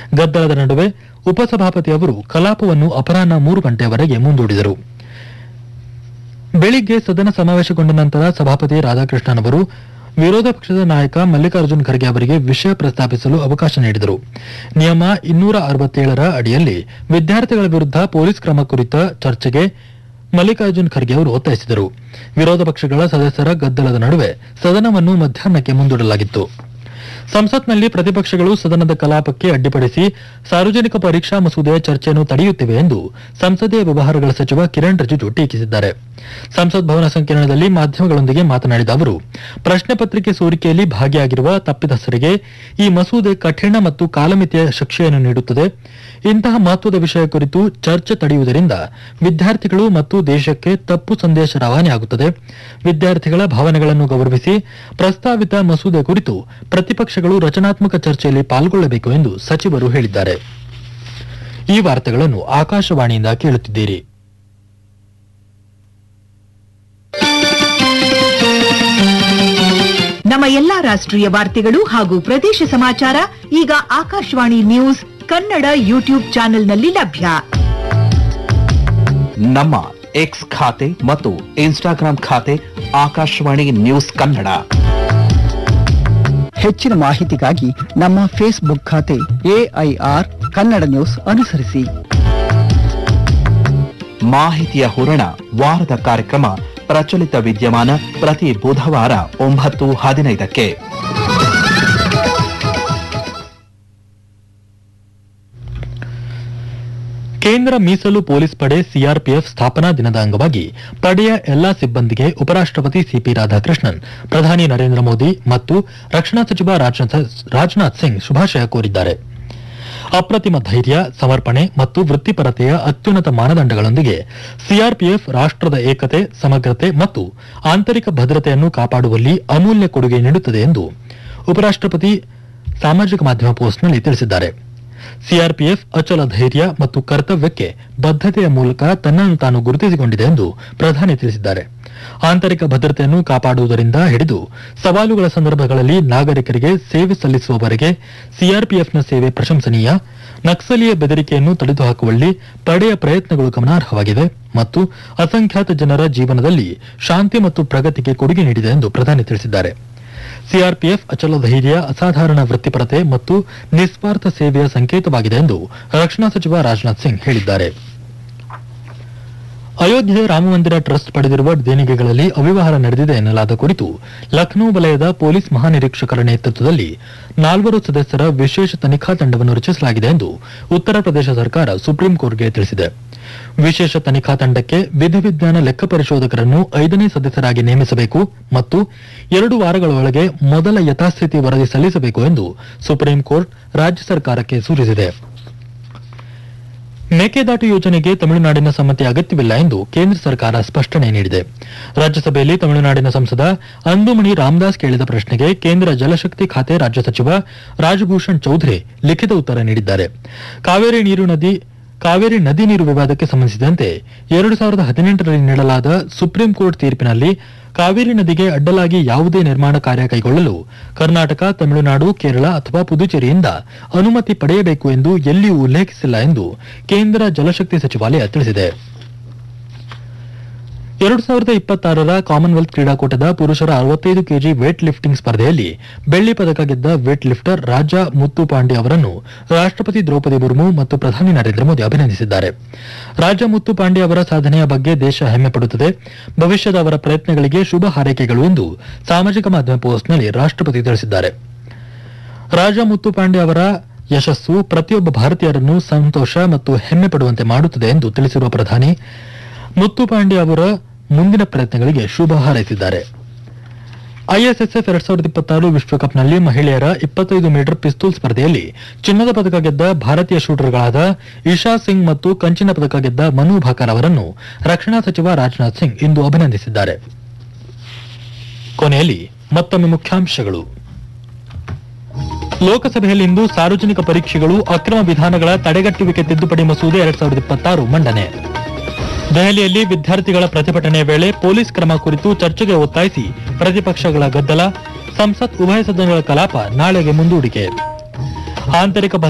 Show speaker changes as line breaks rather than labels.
ಗದ್ದಲದ ನಡುವೆ ಉಪಸಭಾಪತಿ ಅವರು ಕಲಾಪವನ್ನು ಅಪರಾಹ್ನ ಮೂರು ಗಂಟೆಯವರೆಗೆ ಮುಂದೂಡಿದರು ಬೆಳಿಗ್ಗೆ ಸದನ ಸಮಾವೇಶಗೊಂಡ ನಂತರ ಸಭಾಪತಿ ರಾಧಾಕೃಷ್ಣನ್ ಅವರು ವಿರೋಧ ಪಕ್ಷದ ನಾಯಕ ಮಲ್ಲಿಕಾರ್ಜುನ್ ಖರ್ಗೆ ಅವರಿಗೆ ವಿಷಯ ಪ್ರಸ್ತಾಪಿಸಲು ಅವಕಾಶ ನೀಡಿದರು ನಿಯಮ ಇನ್ನೂರ ಅರವತ್ತೇಳರ ಅಡಿಯಲ್ಲಿ ವಿದ್ಯಾರ್ಥಿಗಳ ವಿರುದ್ಧ ಪೊಲೀಸ್ ಕ್ರಮ ಕುರಿತ ಚರ್ಚೆಗೆ ಮಲ್ಲಿಕಾರ್ಜುನ್ ಖರ್ಗೆ ಅವರು ಒತ್ತಾಯಿಸಿದರು ವಿರೋಧ ಪಕ್ಷಗಳ ಸದಸ್ಯರ ಗದ್ದಲದ ನಡುವೆ ಸದನವನ್ನು ಮಧ್ಯಾಹ್ನಕ್ಕೆ ಮುಂದೂಡಲಾಗಿತ್ತು ಸಂಸತ್ನಲ್ಲಿ ಪ್ರತಿಪಕ್ಷಗಳು ಸದನದ ಕಲಾಪಕ್ಕೆ ಅಡ್ಡಿಪಡಿಸಿ ಸಾರ್ವಜನಿಕ ಪರೀಕ್ಷಾ ಮಸೂದೆಯ ಚರ್ಚೆಯನ್ನು ತಡೆಯುತ್ತಿವೆ ಎಂದು ಸಂಸದೀಯ ವ್ಯವಹಾರಗಳ ಸಚಿವ ಕಿರಣ್ ರಿಜಿಜು ಟೀಕಿಸಿದ್ದಾರೆ ಸಂಸತ್ ಭವನ ಸಂಕೀರ್ಣದಲ್ಲಿ ಮಾಧ್ಯಮಗಳೊಂದಿಗೆ ಮಾತನಾಡಿದ ಅವರು ಪ್ರಶ್ನೆ ಪತ್ರಿಕೆ ಸೋರಿಕೆಯಲ್ಲಿ ಭಾಗಿಯಾಗಿರುವ ತಪ್ಪಿತಸ್ಥರಿಗೆ ಈ ಮಸೂದೆ ಕಠಿಣ ಮತ್ತು ಕಾಲಮಿತಿಯ ಶಿಕ್ಷೆಯನ್ನು ನೀಡುತ್ತದೆ ಇಂತಹ ಮಹತ್ವದ ವಿಷಯ ಕುರಿತು ಚರ್ಚೆ ತಡೆಯುವುದರಿಂದ ವಿದ್ಯಾರ್ಥಿಗಳು ಮತ್ತು ದೇಶಕ್ಕೆ ತಪ್ಪು ಸಂದೇಶ ರವಾನೆಯಾಗುತ್ತದೆ ವಿದ್ಯಾರ್ಥಿಗಳ ಭಾವನೆಗಳನ್ನು ಗೌರವಿಸಿ ಪ್ರಸ್ತಾವಿತ ಮಸೂದೆ ಕುರಿತು ಪ್ರತಿಪಕ್ಷಗಳು ರಚನಾತ್ಮಕ ಚರ್ಚೆಯಲ್ಲಿ ಪಾಲ್ಗೊಳ್ಳಬೇಕು ಎಂದು ಸಚಿವರು ಹೇಳಿದ್ದಾರೆ ಈ ವಾರ್ತೆಗಳನ್ನು ಆಕಾಶವಾಣಿಯಿಂದ ಕೇಳುತ್ತಿದ್ದೀರಿ
ನಮ್ಮ ಎಲ್ಲಾ ರಾಷ್ಟ್ರೀಯ ವಾರ್ತೆಗಳು ಹಾಗೂ ಪ್ರದೇಶ ಸಮಾಚಾರ ಈಗ ಆಕಾಶವಾಣಿ ನ್ಯೂಸ್ ಕನ್ನಡ ಯೂಟ್ಯೂಬ್ ಚಾನೆಲ್ನಲ್ಲಿ ಲಭ್ಯ
ನಮ್ಮ ಎಕ್ಸ್ ಖಾತೆ ಮತ್ತು ಇನ್ಸ್ಟಾಗ್ರಾಂ ಖಾತೆ ಆಕಾಶವಾಣಿ ನ್ಯೂಸ್ ಕನ್ನಡ
ಹೆಚ್ಚಿನ ಮಾಹಿತಿಗಾಗಿ ನಮ್ಮ ಫೇಸ್ಬುಕ್ ಖಾತೆ ಎಐಆರ್ ಕನ್ನಡ ನ್ಯೂಸ್ ಅನುಸರಿಸಿ
ಮಾಹಿತಿಯ ಹೂರಣ ವಾರದ ಕಾರ್ಯಕ್ರಮ ಪ್ರಚಲಿತ ವಿದ್ಯಮಾನ ಪ್ರತಿ ಬುಧವಾರ ಒಂಬತ್ತು ಹದಿನೈದಕ್ಕೆ
ಕೇಂದ್ರ ಮೀಸಲು ಪೊಲೀಸ್ ಪಡೆ ಸಿಆರ್ಪಿಎಫ್ ಸ್ಥಾಪನಾ ದಿನದ ಅಂಗವಾಗಿ ಪಡೆಯ ಎಲ್ಲಾ ಸಿಬ್ಬಂದಿಗೆ ಉಪರಾಷ್ಟಪತಿ ಸಿಪಿ ರಾಧಾಕೃಷ್ಣನ್ ಪ್ರಧಾನಿ ನರೇಂದ್ರ ಮೋದಿ ಮತ್ತು ರಕ್ಷಣಾ ಸಚಿವ ರಾಜನಾಥ್ ರಾಜನಾಥ್ ಸಿಂಗ್ ಶುಭಾಶಯ ಕೋರಿದ್ದಾರೆ ಅಪ್ರತಿಮ ಧೈರ್ಯ ಸಮರ್ಪಣೆ ಮತ್ತು ವೃತ್ತಿಪರತೆಯ ಅತ್ಯುನ್ನತ ಮಾನದಂಡಗಳೊಂದಿಗೆ ಸಿಆರ್ಪಿಎಫ್ ರಾಷ್ಟ್ರದ ಏಕತೆ ಸಮಗ್ರತೆ ಮತ್ತು ಆಂತರಿಕ ಭದ್ರತೆಯನ್ನು ಕಾಪಾಡುವಲ್ಲಿ ಅಮೂಲ್ಯ ಕೊಡುಗೆ ನೀಡುತ್ತದೆ ಎಂದು ಉಪರಾಷ್ಟಪತಿ ಸಾಮಾಜಿಕ ಮಾಧ್ಯಮ ಪೋಸ್ಟ್ನಲ್ಲಿ ತಿಳಿಸಿದ್ದಾರೆ ಸಿಆರ್ಪಿಎಫ್ ಅಚಲ ಧೈರ್ಯ ಮತ್ತು ಕರ್ತವ್ಯಕ್ಕೆ ಬದ್ಧತೆಯ ಮೂಲಕ ತನ್ನನ್ನು ತಾನು ಗುರುತಿಸಿಕೊಂಡಿದೆ ಎಂದು ಪ್ರಧಾನಿ ತಿಳಿಸಿದ್ದಾರೆ ಆಂತರಿಕ ಭದ್ರತೆಯನ್ನು ಕಾಪಾಡುವುದರಿಂದ ಹಿಡಿದು ಸವಾಲುಗಳ ಸಂದರ್ಭಗಳಲ್ಲಿ ನಾಗರಿಕರಿಗೆ ಸೇವೆ ಸಲ್ಲಿಸುವವರೆಗೆ ಸಿಆರ್ಪಿಎಫ್ನ ಸೇವೆ ಪ್ರಶಂಸನೀಯ ನಕ್ಸಲೀಯ ಬೆದರಿಕೆಯನ್ನು ತೊಡೆದುಹಾಕುವಲ್ಲಿ ಪಡೆಯ ಪ್ರಯತ್ನಗಳು ಗಮನಾರ್ಹವಾಗಿವೆ ಮತ್ತು ಅಸಂಖ್ಯಾತ ಜನರ ಜೀವನದಲ್ಲಿ ಶಾಂತಿ ಮತ್ತು ಪ್ರಗತಿಗೆ ಕೊಡುಗೆ ನೀಡಿದೆ ಎಂದು ಪ್ರಧಾನಿ ತಿಳಿಸಿದ್ದಾರೆ ಸಿಆರ್ಪಿಎಫ್ ಅಚಲ ಧೈರ್ಯ ಅಸಾಧಾರಣ ವೃತ್ತಿಪರತೆ ಮತ್ತು ನಿಸ್ವಾರ್ಥ ಸೇವೆಯ ಸಂಕೇತವಾಗಿದೆ ಎಂದು ರಕ್ಷಣಾ ಸಚಿವ ರಾಜನಾಥ್ ಸಿಂಗ್ ಹೇಳಿದ್ದಾರೆ ಅಯೋಧ್ಯೆ ರಾಮಮಂದಿರ ಟ್ರಸ್ಟ್ ಪಡೆದಿರುವ ದೇಣಿಗೆಗಳಲ್ಲಿ ಅವ್ಯವಹಾರ ನಡೆದಿದೆ ಎನ್ನಲಾದ ಕುರಿತು ಲಖನೌ ವಲಯದ ಪೊಲೀಸ್ ಮಹಾನಿರೀಕ್ಷಕರ ನೇತೃತ್ವದಲ್ಲಿ ನಾಲ್ವರು ಸದಸ್ಯರ ವಿಶೇಷ ತನಿಖಾ ತಂಡವನ್ನು ರಚಿಸಲಾಗಿದೆ ಎಂದು ಉತ್ತರ ಪ್ರದೇಶ ಸರ್ಕಾರ ಸುಪ್ರೀಂ ಕೋರ್ಟ್ಗೆ ತಿಳಿಸಿದೆ ವಿಶೇಷ ತನಿಖಾ ತಂಡಕ್ಕೆ ವಿಧಿವಿಜ್ಞಾನ ಲೆಕ್ಕ ಪರಿಶೋಧಕರನ್ನು ಐದನೇ ಸದಸ್ಯರಾಗಿ ನೇಮಿಸಬೇಕು ಮತ್ತು ಎರಡು ವಾರಗಳ ಒಳಗೆ ಮೊದಲ ಯಥಾಸ್ಥಿತಿ ವರದಿ ಸಲ್ಲಿಸಬೇಕು ಎಂದು ಸುಪ್ರೀಂ ಕೋರ್ಟ್ ರಾಜ್ಯ ಸರ್ಕಾರಕ್ಕೆ ಸೂಚಿಸಿದೆ ಮೇಕೆದಾಟು ಯೋಜನೆಗೆ ತಮಿಳುನಾಡಿನ ಸಮ್ಮತಿ ಅಗತ್ಯವಿಲ್ಲ ಎಂದು ಕೇಂದ್ರ ಸರ್ಕಾರ ಸ್ಪಷ್ಟನೆ ನೀಡಿದೆ ರಾಜ್ಯಸಭೆಯಲ್ಲಿ ತಮಿಳುನಾಡಿನ ಸಂಸದ ಅಂದುಮಣಿ ರಾಮದಾಸ್ ಕೇಳಿದ ಪ್ರಶ್ನೆಗೆ ಕೇಂದ್ರ ಜಲಶಕ್ತಿ ಖಾತೆ ರಾಜ್ಯ ಸಚಿವ ರಾಜಭೂಷಣ್ ಚೌಧರಿ ಲಿಖಿತ ಉತ್ತರ ನೀಡಿದ್ದಾರೆ ಕಾವೇರಿ ನೀರು ನದಿ ಕಾವೇರಿ ನದಿ ನೀರು ವಿವಾದಕ್ಕೆ ಸಂಬಂಧಿಸಿದಂತೆ ಎರಡು ಸಾವಿರದ ಹದಿನೆಂಟರಲ್ಲಿ ನೀಡಲಾದ ಸುಪ್ರೀಂ ಕೋರ್ಟ್ ತೀರ್ಪಿನಲ್ಲಿ ಕಾವೇರಿ ನದಿಗೆ ಅಡ್ಡಲಾಗಿ ಯಾವುದೇ ನಿರ್ಮಾಣ ಕಾರ್ಯ ಕೈಗೊಳ್ಳಲು ಕರ್ನಾಟಕ ತಮಿಳುನಾಡು ಕೇರಳ ಅಥವಾ ಪುದುಚೇರಿಯಿಂದ ಅನುಮತಿ ಪಡೆಯಬೇಕು ಎಂದು ಎಲ್ಲಿಯೂ ಉಲ್ಲೇಖಿಸಿಲ್ಲ ಎಂದು ಕೇಂದ್ರ ಜಲಶಕ್ತಿ ಸಚಿವಾಲಯ ತಿಳಿಸಿದೆ ಎರಡು ಸಾವಿರದ ಇಪ್ಪತ್ತಾರರ ಕಾಮನ್ವೆಲ್ತ್ ಕ್ರೀಡಾಕೂಟದ ಪುರುಷರ ಅರವತ್ತೈದು ಕೆಜಿ ವೇಟ್ ಲಿಫ್ಟಿಂಗ್ ಸ್ಪರ್ಧೆಯಲ್ಲಿ ಬೆಳ್ಳಿ ಪದಕ ಗೆದ್ದ ವೇಟ್ ಲಿಫ್ಟರ್ ರಾಜಾ ಮುತ್ತು ಪಾಂಡೆ ಅವರನ್ನು ರಾಷ್ಟ್ರಪತಿ ದ್ರೌಪದಿ ಮುರ್ಮು ಮತ್ತು ಪ್ರಧಾನಿ ನರೇಂದ್ರ ಮೋದಿ ಅಭಿನಂದಿಸಿದ್ದಾರೆ ರಾಜಾ ಮುತ್ತು ಪಾಂಡೆ ಅವರ ಸಾಧನೆಯ ಬಗ್ಗೆ ದೇಶ ಹೆಮ್ಮೆ ಪಡುತ್ತದೆ ಭವಿಷ್ಯದ ಅವರ ಪ್ರಯತ್ನಗಳಿಗೆ ಶುಭ ಹಾರೈಕೆಗಳು ಎಂದು ಸಾಮಾಜಿಕ ಮಾಧ್ಯಮ ಪೋಸ್ಟ್ನಲ್ಲಿ ರಾಷ್ಟ್ರಪತಿ ತಿಳಿಸಿದ್ದಾರೆ ರಾಜ ಮುತ್ತು ಪಾಂಡೆ ಅವರ ಯಶಸ್ಸು ಪ್ರತಿಯೊಬ್ಬ ಭಾರತೀಯರನ್ನು ಸಂತೋಷ ಮತ್ತು ಹೆಮ್ಮೆ ಪಡುವಂತೆ ಮಾಡುತ್ತದೆ ಎಂದು ತಿಳಿಸಿರುವ ಪ್ರಧಾನಿ ಮುತ್ತು ಪಾಂಡೆ ಅವರ ಮುಂದಿನ ಪ್ರಯತ್ನಗಳಿಗೆ ಶುಭ ಹಾರೈಸಿದ್ದಾರೆ ಐಎಸ್ಎಸ್ಎಫ್ ಎರಡ್ ಸಾವಿರದ ಇಪ್ಪತ್ತಾರು ವಿಶ್ವಕಪ್ನಲ್ಲಿ ಮಹಿಳೆಯರ ಇಪ್ಪತ್ತೈದು ಮೀಟರ್ ಪಿಸ್ತೂಲ್ ಸ್ಪರ್ಧೆಯಲ್ಲಿ ಚಿನ್ನದ ಪದಕ ಗೆದ್ದ ಭಾರತೀಯ ಶೂಟರ್ಗಳಾದ ಇಶಾ ಸಿಂಗ್ ಮತ್ತು ಕಂಚಿನ ಪದಕ ಗೆದ್ದ ಮನು ಭಾಕರ್ ಅವರನ್ನು ರಕ್ಷಣಾ ಸಚಿವ ರಾಜನಾಥ್ ಸಿಂಗ್ ಇಂದು ಅಭಿನಂದಿಸಿದ್ದಾರೆ ಕೊನೆಯಲ್ಲಿ ಮತ್ತೊಮ್ಮೆ ಮುಖ್ಯಾಂಶಗಳು ಲೋಕಸಭೆಯಲ್ಲಿಂದು ಸಾರ್ವಜನಿಕ ಪರೀಕ್ಷೆಗಳು ಅಕ್ರಮ ವಿಧಾನಗಳ ತಡೆಗಟ್ಟುವಿಕೆ ತಿದ್ದುಪಡಿ ಮಸೂದೆ ಎರಡ್ ಸಾವಿರದ ಇಪ್ಪತ್ತಾರು ಮಂಡನೆ ದೆಹಲಿಯಲ್ಲಿ ವಿದ್ಯಾರ್ಥಿಗಳ ಪ್ರತಿಭಟನೆ ವೇಳೆ ಪೊಲೀಸ್ ಕ್ರಮ ಕುರಿತು ಚರ್ಚೆಗೆ ಒತ್ತಾಯಿಸಿ ಪ್ರತಿಪಕ್ಷಗಳ ಗದ್ದಲ ಸಂಸತ್ ಉಭಯ ಸದನಗಳ ಕಲಾಪ ನಾಳೆಗೆ ಮುಂದೂಡಿಕೆ ಆಂತರಿಕ